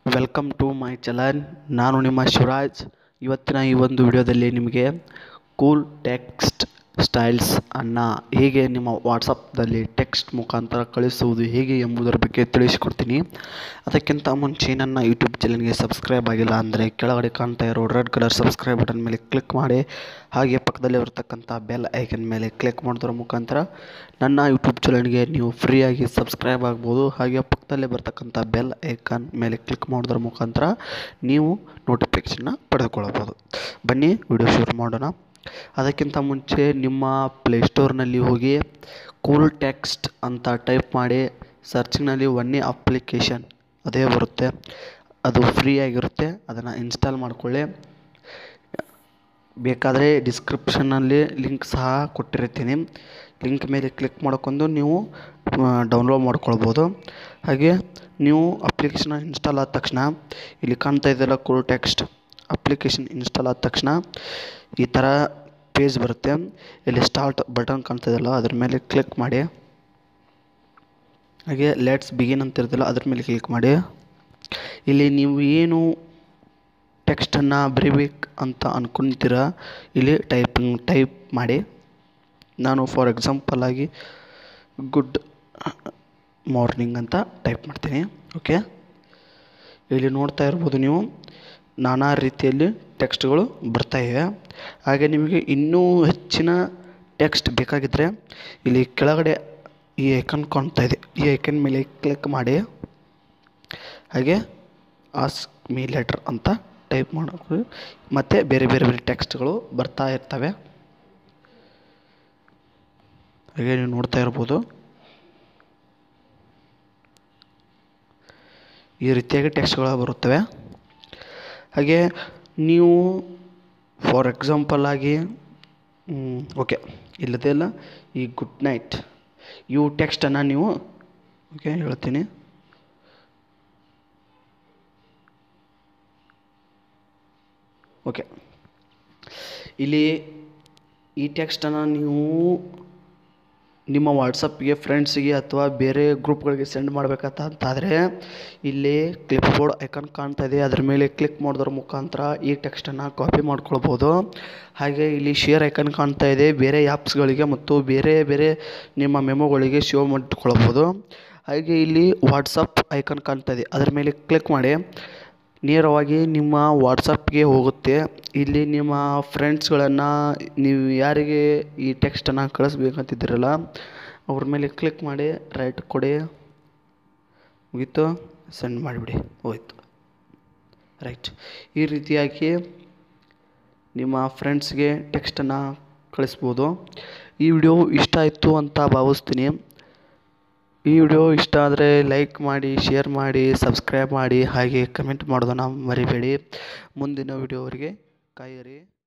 welcome to my channel ನಾನು ನಿಮ್ಮ ಶಿವರಾಜ್ ಇವತ್ತಿನ ಈ ಒಂದು ವಿಡಿಯೋದಲ್ಲಿ ನಿಮಗೆ ಕೂಲ್ ಟೆಕ್ಸ್ಟ್ ಸ್ಟೈಲ್ಸ್ ಅನ್ನು ಹೇಗೆ ನಿಮ್ಮ ವಾಟ್ಸಪ್ದಲ್ಲಿ ಟೆಕ್ಸ್ಟ್ ಮುಖಾಂತರ ಕಳಿಸುವುದು ಹೇಗೆ ಎಂಬುದರ ಬಗ್ಗೆ ತಿಳಿಸಿಕೊಡ್ತೀನಿ ಅದಕ್ಕಿಂತ ಮುಂಚೆ ನನ್ನ ಯೂಟ್ಯೂಬ್ ಚಾನಲ್ಗೆ ಸಬ್ಸ್ಕ್ರೈಬ್ ಆಗಿಲ್ಲ ಅಂದರೆ ಕೆಳಗಡೆ ಕಾಣ್ತಾ ಇರೋ ರೆಡ್ ಕಲರ್ ಸಬ್ಸ್ಕ್ರೈಬ್ ಬಟನ್ ಮೇಲೆ ಕ್ಲಿಕ್ ಮಾಡಿ ಹಾಗೆ ಪಕ್ಕದಲ್ಲಿ ಇರತಕ್ಕಂಥ ಬೆಲ್ ಐಕನ್ ಮೇಲೆ ಕ್ಲಿಕ್ ಮಾಡೋದ್ರ ಮುಖಾಂತರ ನನ್ನ ಯೂಟ್ಯೂಬ್ ಚಾನಲ್ಗೆ ನೀವು ಫ್ರೀಯಾಗಿ ಸಬ್ಸ್ಕ್ರೈಬ್ ಆಗ್ಬೋದು ಹಾಗೆ ಪಕ್ಕದಲ್ಲೇ ಬರ್ತಕ್ಕಂಥ ಬೆಲ್ ಐಕಾನ್ ಮೇಲೆ ಕ್ಲಿಕ್ ಮಾಡೋದ್ರ ಮುಖಾಂತರ ನೀವು ನೋಟಿಫಿಕೇಷನ್ನ ಪಡೆದುಕೊಳ್ಳಬಹುದು ಬನ್ನಿ ವಿಡಿಯೋ ಶುರು ಮಾಡೋಣ ಅದಕ್ಕಿಂತ ಮುಂಚೆ ನಿಮ್ಮ ಪ್ಲೇಸ್ಟೋರ್ನಲ್ಲಿ ಹೋಗಿ ಕೂಲ್ ಟೆಕ್ಸ್ಟ್ ಅಂತ ಟೈಪ್ ಮಾಡಿ ಸರ್ಚಿಂಗ್ನಲ್ಲಿ ಒನ್ನೇ ಅಪ್ಲಿಕೇಶನ್ ಅದೇ ಬರುತ್ತೆ ಅದು ಫ್ರೀ ಆಗಿರುತ್ತೆ ಅದನ್ನು ಇನ್ಸ್ಟಾಲ್ ಮಾಡಿಕೊಳ್ಳಿ ಬೇಕಾದರೆ ಡಿಸ್ಕ್ರಿಪ್ಷನ್ನಲ್ಲಿ ಲಿಂಕ್ ಸಹ ಕೊಟ್ಟಿರ್ತೀನಿ ಲಿಂಕ್ ಮೇಲೆ ಕ್ಲಿಕ್ ಮಾಡ್ಕೊಂಡು ನೀವು ಡೌನ್ಲೋಡ್ ಮಾಡ್ಕೊಳ್ಬೋದು ಹಾಗೆ ನೀವು ಅಪ್ಲಿಕೇಶನ್ ಇನ್ಸ್ಟಾಲ್ ಆದ ತಕ್ಷಣ ಇಲ್ಲಿ ಕಾಣ್ತಾ ಇದೆಯಲ್ಲ ಕೂಲ್ ಟೆಕ್ಸ್ಟ್ ಅಪ್ಲಿಕೇಶನ್ ಇನ್ಸ್ಟಾಲ್ ಆದ ತಕ್ಷಣ ಈ ಥರ ಪೇಜ್ ಬರುತ್ತೆ ಇಲ್ಲಿ ಸ್ಟಾರ್ಟ್ ಬಟನ್ ಕಾಣ್ತಿದೆಯಲ್ಲ ಅದ್ರ ಮೇಲೆ ಕ್ಲಿಕ್ ಮಾಡಿ ಹಾಗೆ ಲೆಟ್ಸ್ ಬಿಗಿನ್ ಅಂತ ಇರ್ತಲ್ಲ ಅದ್ರ ಮೇಲೆ ಕ್ಲಿಕ್ ಮಾಡಿ ಇಲ್ಲಿ ನೀವು ಏನು ಟೆಕ್ಸ್ಟನ್ನು ಬರಿಬೇಕು ಅಂತ ಅನ್ಕೊಂತೀರ ಇಲ್ಲಿ ಟೈಪಿಂಗ್ ಟೈಪ್ ಮಾಡಿ ನಾನು ಫಾರ್ ಎಕ್ಸಾಂಪಲ್ ಆಗಿ ಗುಡ್ ಮಾರ್ನಿಂಗ್ ಅಂತ ಟೈಪ್ ಮಾಡ್ತೀನಿ ಓಕೆ ಇಲ್ಲಿ ನೋಡ್ತಾ ಇರ್ಬೋದು ನೀವು ನಾನಾ ರೀತಿಯಲ್ಲಿ ಟೆಕ್ಸ್ಟ್ಗಳು ಬರ್ತಾಯಿವೆ ಹಾಗೆ ನಿಮಗೆ ಇನ್ನೂ ಹೆಚ್ಚಿನ ಟೆಕ್ಸ್ಟ್ ಬೇಕಾಗಿದ್ದರೆ ಇಲ್ಲಿ ಕೆಳಗಡೆ ಈ ಐಕನ್ ಕಾಣ್ತಾ ಇದೆ ಈ ಐಕನ್ ಮೇಲೆ ಕ್ಲಿಕ್ ಮಾಡಿ ಹಾಗೆ ಆಸ್ಕ್ ಮೀ ಲೆಟರ್ ಅಂತ ಟೈಪ್ ಮಾಡೋದು ಮತ್ತು ಬೇರೆ ಬೇರೆ ಬೇರೆ ಟೆಕ್ಸ್ಟ್ಗಳು ಬರ್ತಾ ಇರ್ತವೆ ಹಾಗೆ ನೀವು ನೋಡ್ತಾ ಇರ್ಬೋದು ಈ ರೀತಿಯಾಗಿ ಟೆಕ್ಸ್ಟ್ಗಳು ಬರುತ್ತವೆ ಹಾಗೆ ನೀವು ಫಾರ್ ಎಕ್ಸಾಂಪಲ್ ಆಗಿ ಓಕೆ ಇಲ್ಲದೆಲ್ಲ ಈ ಗುಡ್ ನೈಟ್ ಇವು ಟೆಕ್ಸ್ಟನ್ನು ನೀವು ಓಕೆ ಹೇಳ್ತೀನಿ ಓಕೆ ಇಲ್ಲಿ ಈ ಟೆಕ್ಸ್ಟನ್ನು ನೀವು ನಿಮ್ಮ ವಾಟ್ಸಪ್ಗೆ ಫ್ರೆಂಡ್ಸಿಗೆ ಅಥವಾ ಬೇರೆ ಗ್ರೂಪ್ಗಳಿಗೆ ಸೆಂಡ್ ಮಾಡಬೇಕಂತ ಅಂತಾದರೆ ಇಲ್ಲಿ ಕ್ಲಿಪ್ ಬೋರ್ಡ್ ಐಕಾನ್ ಕಾಣ್ತಾ ಇದೆ ಅದ್ರ ಮೇಲೆ ಕ್ಲಿಕ್ ಮಾಡೋದ್ರ ಮುಖಾಂತರ ಈ ಟೆಕ್ಸ್ಟನ್ನು ಕಾಪಿ ಮಾಡ್ಕೊಳ್ಬೋದು ಹಾಗೆ ಇಲ್ಲಿ ಶೇರ್ ಐಕಾನ್ ಕಾಣ್ತಾ ಇದೆ ಬೇರೆ ಆ್ಯಪ್ಸ್ಗಳಿಗೆ ಮತ್ತು ಬೇರೆ ಬೇರೆ ನಿಮ್ಮ ಮೆಮೊಗಳಿಗೆ ಶೋ ಮಾಡಿಟ್ಕೊಳ್ಬೋದು ಹಾಗೆ ಇಲ್ಲಿ ವಾಟ್ಸಪ್ ಐಕಾನ್ ಕಾಣ್ತಾ ಇದೆ ಅದ್ರ ಮೇಲೆ ಕ್ಲಿಕ್ ಮಾಡಿ ನೇರವಾಗಿ ನಿಮ್ಮ ವಾಟ್ಸಪ್ಗೆ ಹೋಗುತ್ತೆ ಇಲ್ಲಿ ನಿಮ್ಮ ಫ್ರೆಂಡ್ಸ್ಗಳನ್ನು ನೀವು ಯಾರಿಗೆ ಈ ಟೆಕ್ಸ್ಟನ್ನು ಕಳಿಸ್ಬೇಕಂತಿದ್ದೀರಲ್ಲ ಅವ್ರ ಮೇಲೆ ಕ್ಲಿಕ್ ಮಾಡಿ ರೈಟ್ ಕೊಡಿ ಮುಗೀತು ಸೆಂಡ್ ಮಾಡಿಬಿಡಿ ಹೋಯ್ತು ರೈಟ್ ಈ ರೀತಿಯಾಗಿ ನಿಮ್ಮ ಫ್ರೆಂಡ್ಸ್ಗೆ ಟೆಕ್ಸ್ಟನ್ನು ಕಳಿಸ್ಬೋದು ಈ ವಿಡಿಯೋ ಇಷ್ಟ ಆಯಿತು ಅಂತ ಭಾವಿಸ್ತೀನಿ ಈ ವಿಡಿಯೋ ಇಷ್ಟ ಆದರೆ ಲೈಕ್ ಮಾಡಿ ಶೇರ್ ಮಾಡಿ ಸಬ್ಸ್ಕ್ರೈಬ್ ಮಾಡಿ ಹಾಗೆ ಕಮೆಂಟ್ ಮಾಡೋದನ್ನು ಮರಿಬೇಡಿ ಮುಂದಿನ ವಿಡಿಯೋವರೆಗೆ ಕಾಯಿರಿ